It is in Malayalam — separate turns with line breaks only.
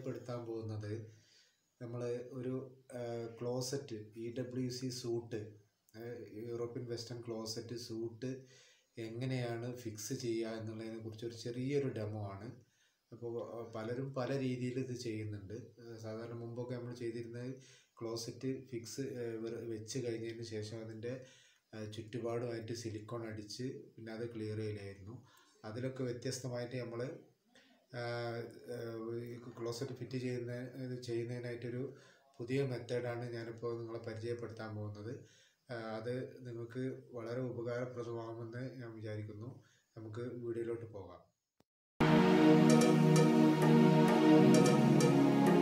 പരിചയപ്പെടുത്താൻ പോകുന്നത് നമ്മൾ ഒരു closet E W C suit European western closet suit എങ്ങനെയാണ് ഫിക്സ് ചെയ്യുക എന്നുള്ളതിനെ കുറിച്ച് ഒരു ചെറിയൊരു ഡെമോ ആണ് അപ്പോൾ പലരും പല രീതിയിൽ ഇത് ചെയ്യുന്നുണ്ട് ഏഹ് സാധാരണ മുമ്പൊക്കെ നമ്മൾ ചെയ്തിരുന്നത് ക്ലോസറ്റ് ഫിക്സ് വെച്ച് കഴിഞ്ഞതിന് ശേഷം അതിൻ്റെ ഏഹ് ചുറ്റുപാടുമായിട്ട് സിലിക്കോൺ അടിച്ച് പിന്നെ അത് ക്ലിയർ ചെയ്യലായിരുന്നു അതിലൊക്കെ വ്യത്യസ്തമായിട്ട് നമ്മൾ ക്ലോസറ്റ് ഫിറ്റ് ചെയ്യുന്ന ഇത് ചെയ്യുന്നതിനായിട്ടൊരു പുതിയ മെത്തേഡാണ് ഞാനിപ്പോൾ നിങ്ങളെ പരിചയപ്പെടുത്താൻ പോകുന്നത് ആഹ് അത് നിങ്ങൾക്ക് വളരെ ഉപകാരപ്രദമാകുമെന്ന് ഞാൻ വിചാരിക്കുന്നു നമുക്ക് വീഡിയോയിലോട്ട് പോകാം